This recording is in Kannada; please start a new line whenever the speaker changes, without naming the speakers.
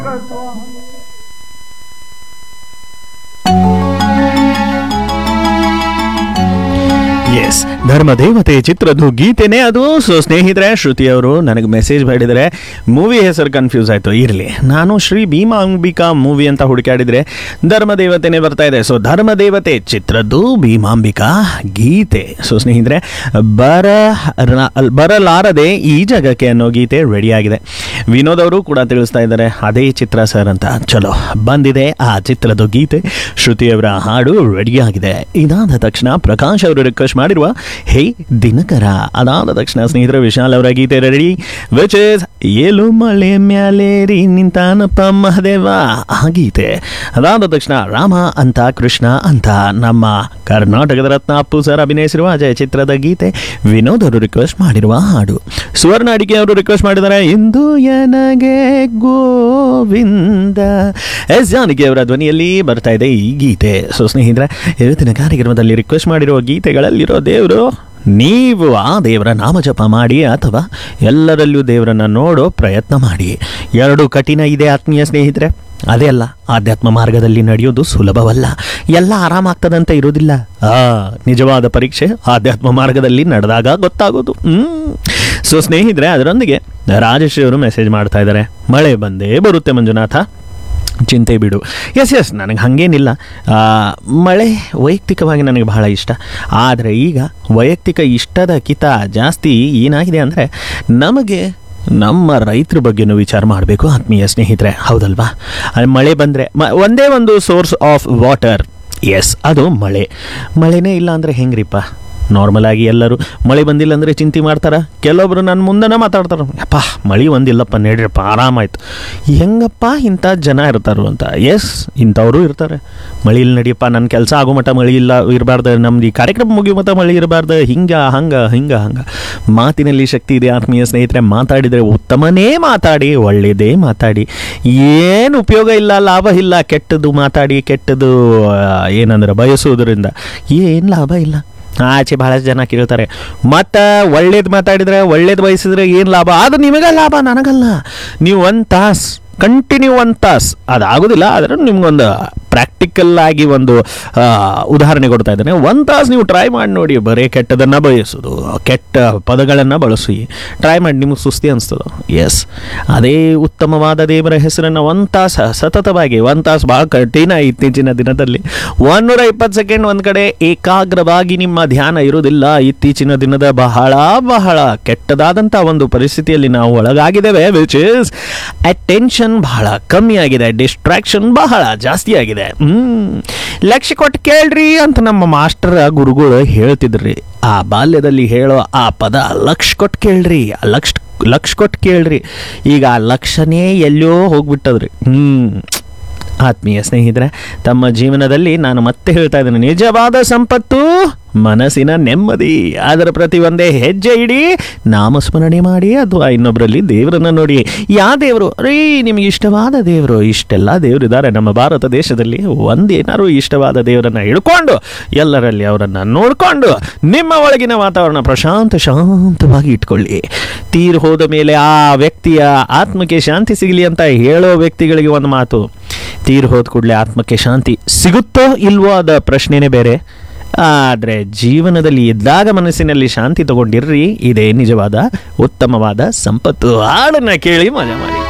ಎಸ್ ಧರ್ಮದೇವತೆ ಚಿತ್ರದ್ದು ಗೀತೆನೇ ಅದು ಸೊ ಸ್ನೇಹಿತರೆ ಶ್ರುತಿ ಅವರು ನನಗೆ ಮೆಸೇಜ್ ಮಾಡಿದರೆ ಮೂವಿ ಹೆಸರು ಕನ್ಫ್ಯೂಸ್ ಆಯಿತು ಇರಲಿ ನಾನು ಶ್ರೀ ಭೀಮಾಂಬಿಕಾ ಮೂವಿ ಅಂತ ಹುಡುಕಾಡಿದರೆ ಧರ್ಮದೇವತೆನೇ ಬರ್ತಾ ಇದೆ ಸೊ ಧರ್ಮದೇವತೆ ಚಿತ್ರದ್ದು ಭೀಮಾಂಬಿಕಾ ಗೀತೆ ಸೊ ಸ್ನೇಹಿತರೆ ಬರ ಬರಲಾರದೆ ಈ ಜಗಕ್ಕೆ ಅನ್ನೋ ಗೀತೆ ರೆಡಿಯಾಗಿದೆ ವಿನೋದ್ ಅವರು ಕೂಡ ತಿಳಿಸ್ತಾ ಇದ್ದಾರೆ ಅದೇ ಚಿತ್ರ ಸರ್ ಅಂತ ಚಲೋ ಬಂದಿದೆ ಆ ಚಿತ್ರದ ಗೀತೆ ಶ್ರುತಿಯವರ ಹಾಡು ರೆಡಿಯಾಗಿದೆ ಇದಾದ ತಕ್ಷಣ ಪ್ರಕಾಶ್ ಅವರು ರಿಕ್ವೆಸ್ಟ್ ಮಾಡಿರುವ ಹೇ ದಿನಕರ ಅದಾದ ತಕ್ಷಣ ಸ್ನೇಹಿತರ ವಿಶಾಲ್ ಅವರ ಗೀತೆ ರೆಡಿ ವಿಚ್ ಇಸ್ ಏಲು ಮಳೆ ಮ್ಯಾಲೇರಿ ನಿಂತಾನಪ್ಪ ಮಹದೇವ ಆ ಗೀತೆ ಅದಾದ ತಕ್ಷಣ ರಾಮ ಅಂತ ಕೃಷ್ಣ ಅಂತ ನಮ್ಮ ಕರ್ನಾಟಕದ ರತ್ನ ಅಪ್ಪು ಸರ್ ಅಭಿನಯಿಸಿರುವ ಅಜಯ ಚಿತ್ರದ ಗೀತೆ ವಿನೋದ್ ಅವರು ರಿಕ್ವೆಸ್ಟ್ ಮಾಡಿರುವ ಹಾಡು ಸುವರ್ಣ ಅಡಿಕೆ ಅವರು ರಿಕ್ವೆಸ್ಟ್ ಮಾಡಿದ್ದಾರೆ ಇಂದು ಎನಗೆ ಗೋವಿಂದ ಎಸ್ ಜಾನಕಿ ಅವರ ಧ್ವನಿಯಲ್ಲಿ ಬರ್ತಾ ಇದೆ ಈ ಗೀತೆ ಸೊ ಸ್ನೇಹಿತರೆ ಇವತ್ತಿನ ಕಾರ್ಯಕ್ರಮದಲ್ಲಿ ರಿಕ್ವೆಸ್ಟ್ ಮಾಡಿರುವ ಗೀತೆಗಳಲ್ಲಿರೋ ದೇವರು ನೀವು ಆ ದೇವರ ನಾಮಜಪ ಮಾಡಿ ಅಥವಾ ಎಲ್ಲರಲ್ಲೂ ದೇವರನ್ನು ನೋಡೋ ಪ್ರಯತ್ನ ಮಾಡಿ ಎರಡು ಕಠಿಣ ಇದೆ ಆತ್ಮೀಯ ಸ್ನೇಹಿತರೆ ಅದೇ ಅಲ್ಲ ಆಧ್ಯಾತ್ಮ ಮಾರ್ಗದಲ್ಲಿ ನಡೆಯೋದು ಸುಲಭವಲ್ಲ ಎಲ್ಲ ಆರಾಮಾಗ್ತದಂತ ಇರೋದಿಲ್ಲ ಆ ನಿಜವಾದ ಪರೀಕ್ಷೆ ಆಧ್ಯಾತ್ಮ ಮಾರ್ಗದಲ್ಲಿ ನಡೆದಾಗ ಗೊತ್ತಾಗೋದು ಹ್ಮ್ ಸೊ ಸ್ನೇಹಿತರೆ ಅದರೊಂದಿಗೆ ರಾಜಶ್ರೀ ಅವರು ಮೆಸೇಜ್ ಮಾಡ್ತಾ ಇದ್ದಾರೆ ಮಳೆ ಬಂದೇ ಬರುತ್ತೆ ಮಂಜುನಾಥ ಚಿಂತೆ ಬಿಡು ಎಸ್ ಎಸ್ ನನಗೆ ಹಾಗೇನಿಲ್ಲ ಆ, ಮಳೆ ವೈಯಕ್ತಿಕವಾಗಿ ನನಗೆ ಬಹಳ ಇಷ್ಟ ಆದರೆ ಈಗ ವೈಯಕ್ತಿಕ ಇಷ್ಟದ ಕಿತ ಜಾಸ್ತಿ ಏನಾಗಿದೆ ಅಂದರೆ ನಮಗೆ ನಮ್ಮ ರೈತರ ಬಗ್ಗೆನೂ ವಿಚಾರ ಮಾಡಬೇಕು ಆತ್ಮೀಯ ಸ್ನೇಹಿತರೆ ಹೌದಲ್ವಾ ಅಲ್ಲಿ ಮಳೆ ಬಂದರೆ ಮ ಒಂದೇ ಒಂದು ಸೋರ್ಸ್ ಆಫ್ ವಾಟರ್ ಎಸ್ ಅದು ಮಳೆ ಮಳೆನೇ ಇಲ್ಲ ಅಂದರೆ ಹೆಂಗ್ರಿಪ್ಪ ನಾರ್ಮಲ್ ಆಗಿ ಎಲ್ಲರೂ ಮಳೆ ಬಂದಿಲ್ಲ ಅಂದರೆ ಚಿಂತೆ ಮಾಡ್ತಾರೆ ಕೆಲವೊಬ್ರು ನನ್ನ ಮುಂದೆನೇ ಮಾತಾಡ್ತಾರೆ ಅಪ್ಪ ಮಳೆ ಒಂದಿಲ್ಲಪ್ಪ ನಡೀರಪ್ಪ ಆರಾಮಾಯ್ತು ಹೆಂಗಪ್ಪ ಇಂಥ ಜನ ಇರ್ತಾರು ಅಂತ ಎಸ್ ಇಂಥವರು ಇರ್ತಾರೆ ಮಳೆ ಇಲ್ಲ ನಡಿಯಪ್ಪ ನನ್ನ ಕೆಲಸ ಆಗೋ ಮಟ್ಟ ಮಳೆ ಇಲ್ಲ ಇರಬಾರ್ದು ನಮ್ದು ಈ ಕಾರ್ಯಕ್ರಮ ಮುಗಿಯೋ ಮಟ್ಟ ಮಳೆ ಇರಬಾರ್ದು ಹಿಂಗ ಹಂಗ ಹಿಂಗ ಹಂಗ ಮಾತಿನಲ್ಲಿ ಶಕ್ತಿ ಇದೆ ಆತ್ಮೀಯ ಸ್ನೇಹಿತರೆ ಮಾತಾಡಿದರೆ ಉತ್ತಮನೇ ಮಾತಾಡಿ ಒಳ್ಳೆಯದೇ ಮಾತಾಡಿ ಏನು ಉಪಯೋಗ ಇಲ್ಲ ಲಾಭ ಇಲ್ಲ ಕೆಟ್ಟದ್ದು ಮಾತಾಡಿ ಕೆಟ್ಟದ್ದು ಆ, ಏನಂದ್ರೆ ಬಯಸೋದ್ರಿಂದ ಏನು ಲಾಭ ಇಲ್ಲ ಆಚೆ ಬಹಳಷ್ಟು ಜನ ಕೇಳ್ತಾರೆ ಮತ್ತು ಒಳ್ಳೇದು ಮಾತಾಡಿದ್ರೆ ಒಳ್ಳೇದು ಬಯಸಿದ್ರೆ ಏನು ಲಾಭ ಅದು ನಿಮಗೆ ಲಾಭ ನನಗಲ್ಲ ನೀವು ಒಂದು ತಾಸು ಕಂಟಿನ್ಯೂ ಒಂದು ತಾಸು ಅದಾಗೋದಿಲ್ಲ ಆದರೆ ನಿಮ್ಗೊಂದು ಪ್ರಾಕ್ಟಿಕಲ್ ಆಗಿ ಒಂದು ಆ, ಉದಾಹರಣೆ ಕೊಡ್ತಾ ಇದ್ದೇನೆ ಒಂದು ತಾಸು ನೀವು ಟ್ರೈ ಮಾಡಿ ನೋಡಿ ಬರೀ ಕೆಟ್ಟದನ್ನು ಬಯಸೋದು ಕೆಟ್ಟ ಪದಗಳನ್ನು ಬಳಸಿ ಟ್ರೈ ಮಾಡಿ ನಿಮಗೆ ಸುಸ್ತಿ ಅನಿಸ್ತದೆ ಎಸ್ ಅದೇ ಉತ್ತಮವಾದ ದೇವರ ಹೆಸರನ್ನು ಒಂದು ತಾಸು ಸತತವಾಗಿ ಒಂದು ತಾಸು ಭಾಳ ಕಠಿಣ ಇತ್ತೀಚಿನ ದಿನದಲ್ಲಿ ಒಂದೂರ ಇಪ್ಪತ್ತು ಸೆಕೆಂಡ್ ಒಂದು ಕಡೆ ಏಕಾಗ್ರವಾಗಿ ನಿಮ್ಮ ಧ್ಯಾನ ಇರುವುದಿಲ್ಲ ಇತ್ತೀಚಿನ ದಿನದ ಬಹಳ ಬಹಳ ಕೆಟ್ಟದಾದಂಥ ಒಂದು ಪರಿಸ್ಥಿತಿಯಲ್ಲಿ ನಾವು ಒಳಗಾಗಿದ್ದೇವೆ ವಿಚ್ ಇಸ್ ಅಟೆನ್ಷನ್ ಬಹಳ ಕಮ್ಮಿ ಆಗಿದೆ ಡಿಸ್ಟ್ರಾಕ್ಷನ್ ಬಹಳ ಜಾಸ್ತಿ ಆಗಿದೆ ಹ್ಮ್ ಲಕ್ಷ್ಯ ಕೊಟ್ಟು ಕೇಳ್ರಿ ಅಂತ ನಮ್ಮ ಮಾಸ್ಟರ್ ಗುರುಗಳು ಹೇಳ್ತಿದ್ರಿ ಆ ಬಾಲ್ಯದಲ್ಲಿ ಹೇಳೋ ಆ ಪದ ಲಕ್ಷ ಕೊಟ್ಟು ಕೇಳ್ರಿ ಆ ಲಕ್ಷ ಲಕ್ಷ ಕೊಟ್ಟು ಕೇಳ್ರಿ ಈಗ ಆ ಲಕ್ಷನೇ ಎಲ್ಲೋ ಹೋಗ್ಬಿಟ್ಟದ್ರಿ ಹ್ಮ್ ಆತ್ಮೀಯ ಸ್ನೇಹಿತರೆ ತಮ್ಮ ಜೀವನದಲ್ಲಿ ನಾನು ಮತ್ತೆ ಹೇಳ್ತಾ ಇದ್ದೇನೆ ನಿಜವಾದ ಸಂಪತ್ತು ಮನಸ್ಸಿನ ನೆಮ್ಮದಿ ಅದರ ಪ್ರತಿ ಒಂದೇ ಹೆಜ್ಜೆ ಇಡಿ ನಾಮಸ್ಮರಣೆ ಮಾಡಿ ಅಥವಾ ಇನ್ನೊಬ್ಬರಲ್ಲಿ ದೇವರನ್ನ ನೋಡಿ ಯಾ ದೇವರು ರೀ ನಿಮಗೆ ಇಷ್ಟವಾದ ದೇವರು ಇಷ್ಟೆಲ್ಲ ದೇವರಿದ್ದಾರೆ ನಮ್ಮ ಭಾರತ ದೇಶದಲ್ಲಿ ಒಂದೇನಾದ್ರು ಇಷ್ಟವಾದ ದೇವರನ್ನ ಹಿಡ್ಕೊಂಡು ಎಲ್ಲರಲ್ಲಿ ಅವರನ್ನ ನೋಡಿಕೊಂಡು ನಿಮ್ಮ ಒಳಗಿನ ವಾತಾವರಣ ಪ್ರಶಾಂತ ಶಾಂತವಾಗಿ ಇಟ್ಕೊಳ್ಳಿ ತೀರು ಹೋದ ಮೇಲೆ ಆ ವ್ಯಕ್ತಿಯ ಆತ್ಮಕ್ಕೆ ಶಾಂತಿ ಸಿಗಲಿ ಅಂತ ಹೇಳೋ ವ್ಯಕ್ತಿಗಳಿಗೆ ಒಂದು ಮಾತು ತೀರು ಹೋದ ಕೂಡಲೇ ಆತ್ಮಕ್ಕೆ ಶಾಂತಿ ಸಿಗುತ್ತೋ ಇಲ್ವೋ ಅದ ಪ್ರಶ್ನೆನೇ ಬೇರೆ ಆದರೆ ಜೀವನದಲ್ಲಿ ಇದ್ದಾಗ ಮನಸ್ಸಿನಲ್ಲಿ ಶಾಂತಿ ತಗೊಂಡಿರ್ರಿ ಇದೇ ನಿಜವಾದ ಉತ್ತಮವಾದ ಸಂಪತ್ತು ಹಾಡನ್ನ ಕೇಳಿ ಮಜಾ ಮಾಡಿ